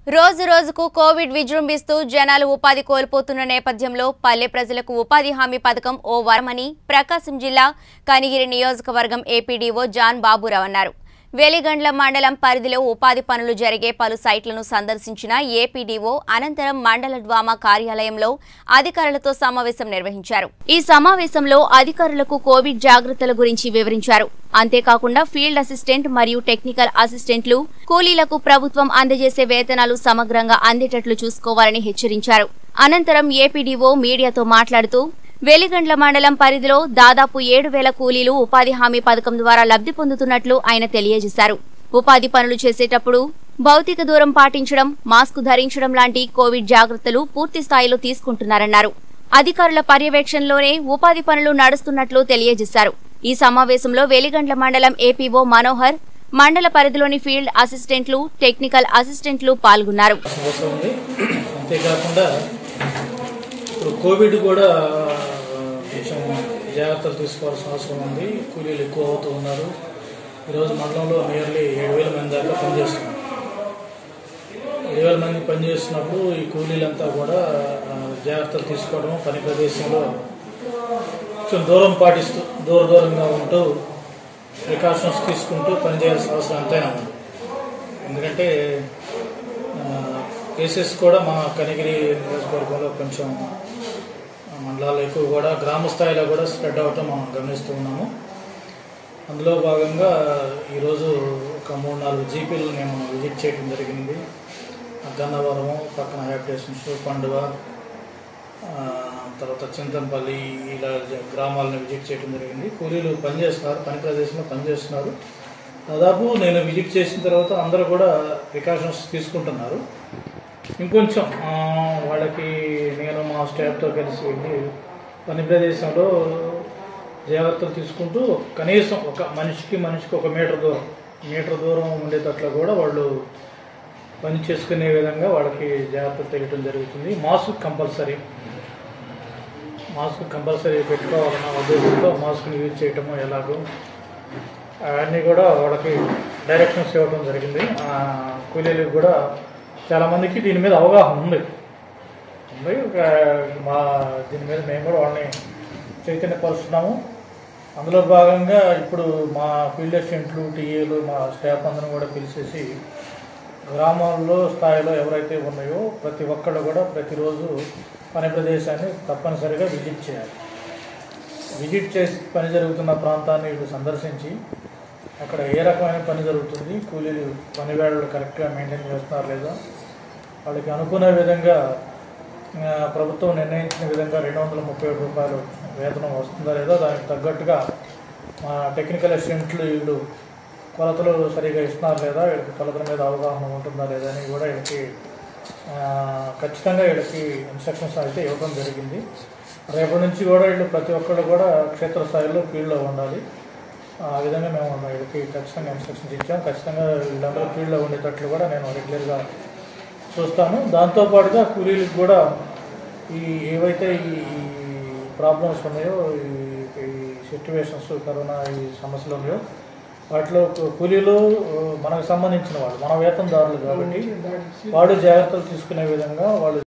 రోజు రోజుకు కోవిడ్ విజృంభిస్తూ జనాలు ఉపాధి కోల్పోతున్న నేపథ్యంలో పల్లె ప్రజలకు ఉపాధి హామీ పథకం ఓ వరమని ప్రకాశం జిల్లా కనిగిరి నియోజకవర్గం ఏపీడీఓ జాన్ బాబురావు అన్నారు వెలిగండ్ల మండలం పరిధిలో ఉపాధి పనులు జరిగే పలు సైట్లను సందర్శించిన ఏపీడీఓ అనంతరం మండల డ్వామా కార్యాలయంలో అధికారులతో సమావేశం నిర్వహించారు ఈ సమావేశంలో అధికారులకు కోవిడ్ జాగ్రత్తల గురించి వివరించారు అంతేకాకుండా ఫీల్డ్ అసిస్టెంట్ మరియు టెక్నికల్ అసిస్టెంట్లు కూలీలకు ప్రభుత్వం అందజేసే వేతనాలు సమగ్రంగా అందేటట్లు చూసుకోవాలని హెచ్చరించారు అనంతరం ఏపీడీఓ మీడియాతో మాట్లాడుతూ వెలిగండ్ల మండలం పరిధిలో దాదాపు ఏడు వేల కూలీలు ఉపాధి హామీ పథకం ద్వారా లబ్ధి పొందుతున్నట్లు ఆయన తెలియజేశారు ఉపాధి పనులు చేసేటప్పుడు భౌతిక దూరం పాటించడం మాస్క్ ధరించడం లాంటి కోవిడ్ జాగ్రత్తలు పూర్తి స్థాయిలో తీసుకుంటున్నారన్నారు అధికారుల పర్యవేక్షణలోనే ఉపాధి పనులు నడుస్తున్నట్లు తెలియజేశారు ఈ సమావేశంలో వెలిగండ్ల మండలం ఏపీఓ మనోహర్ మండల పరిధిలోని ఫీల్డ్ అసిస్టెంట్లు టెక్నికల్ అసిస్టెంట్లు పాల్గొన్నారు అవసరం ఉంది అంతేకాకుండా ఇప్పుడు కోవిడ్ కూడా కొంచెం జాగ్రత్తలు తీసుకోవాల్సిన అవసరం ఉంది కూలీలు ఎక్కువ అవుతూ ఉన్నారు ఈరోజు మండలంలో నియర్లీ ఏడు వేల మంది దాకా పనిచేస్తున్నారు ఏడు వేల మంది పనిచేస్తున్నప్పుడు ఈ కూలీలంతా కూడా ఆ, జాగ్రత్తలు తీసుకోవడం పని ప్రదేశంలో కొంచెం దూరం పాటిస్తూ దూర దూరంగా ఉంటూ ప్రికాషన్స్ తీసుకుంటూ పనిచేయాల్సిన అవసరం ఎంతైనా ఉంది ఎందుకంటే కేసెస్ కూడా మా కనిగిరి నియోజకవర్గంలో కొంచెం ఆ, మండలాల్లో ఎక్కువ కూడా గ్రామ స్థాయిలో కూడా స్ప్రెడ్ అవటం మనం గమనిస్తూ ఉన్నాము అందులో భాగంగా ఈరోజు ఒక మూడు నాలుగు జీపీలు మేము విజిట్ చేయడం జరిగింది గన్నవరము పక్కన హ్యాబిటేషన్స్ పండుగ ఆ, తర్వాత చింతంపల్లి ఇలా జ- గ్రామాలను విజిట్ చేయడం జరిగింది కూలీలు పనిచేస్తున్నారు పని ప్రదేశంలో పనిచేస్తున్నారు దాదాపు నేను విజిట్ చేసిన తర్వాత అందరూ కూడా ప్రికాషన్స్ తీసుకుంటున్నారు ఇంకొంచెం ఆ, వాళ్ళకి నేను మా స్టాఫ్తో కలిసి వెళ్ళి పని ప్రదేశంలో జాగ్రత్తలు తీసుకుంటూ కనీసం ఒక మనిషికి మనిషికి ఒక మీటర్ దూరం మీటర్ దూరం ఉండేటట్లు కూడా వాళ్ళు పని చేసుకునే విధంగా వాళ్ళకి జాగ్రత్తలు తెలియడం జరుగుతుంది మాస్క్ కంపల్సరీ మాస్క్ కంపల్సరీ పెట్టుకోవాలన్న ఉద్దేశంతో మాస్క్ని యూజ్ చేయటము ఎలాగో అవన్నీ కూడా వాళ్ళకి డైరెక్షన్స్ ఇవ్వడం జరిగింది ఆ, కూలీలకు కూడా చాలామందికి దీని మీద అవగాహన ఉంది ఉంది ఒక మా దీని మీద మేము కూడా వాళ్ళని చైతన్యపరుస్తున్నాము అందులో భాగంగా ఇప్పుడు మా ఫీల్డ్ అసిస్టెంట్లు టీఏలు మా స్టాఫ్ అందరం కూడా పిలిచేసి గ్రామాల్లో స్థాయిలో ఎవరైతే ఉన్నాయో ప్రతి ఒక్కళ్ళు కూడా ప్రతిరోజు పని ప్రదేశాన్ని తప్పనిసరిగా విజిట్ చేయాలి విజిట్ చేసి పని జరుగుతున్న ప్రాంతాన్ని వీళ్ళు సందర్శించి అక్కడ ఏ రకమైన పని జరుగుతుంది కూలీలు పని వేళలు కరెక్ట్గా మెయింటైన్ చేస్తున్నారు లేదా వాళ్ళకి అనుకునే విధంగా ఆ, ప్రభుత్వం నిర్ణయించిన విధంగా రెండు వందల ముప్పై ఏడు రూపాయలు వేతనం వస్తుందా లేదా దానికి తగ్గట్టుగా మా టెక్నికల్ అసిస్టెంట్లు వీళ్ళు కొలతలు సరిగా ఇస్తున్నారు లేదా వీళ్ళకి కొలతల మీద అవగాహన ఉంటుందా లేదా అని కూడా వీళ్ళకి ఆ, ఖచ్చితంగా వీళ్ళకి ఇన్స్ట్రక్షన్స్ అయితే ఇవ్వడం జరిగింది రేపటి నుంచి కూడా వీళ్ళు ప్రతి ఒక్కళ్ళు కూడా క్షేత్రస్థాయిలో ఫీల్డ్లో ఉండాలి ఆ విధంగా మేము వీళ్ళకి ఖచ్చితంగా ఇన్స్ట్రక్షన్స్ ఇచ్చాం ఖచ్చితంగా వీళ్ళందరూ ఫీల్డ్లో ఉండేటట్లు కూడా నేను రెగ్యులర్గా చూస్తాను దాంతోపాటుగా కూలీలకు కూడా ఈ ఏవైతే ఈ ప్రాబ్లమ్స్ ఉన్నాయో ఈ ఈ సిచ్యువేషన్స్ కరోనా ఈ సమస్యలు ఉన్నాయో వాటిలో కూ- కూలీలు ఆ, మనకు సంబంధించిన వాళ్ళు మన వేతనదారులు కాబట్టి వాళ్ళు జాగ్రత్తలు తీసుకునే విధంగా వాళ్ళు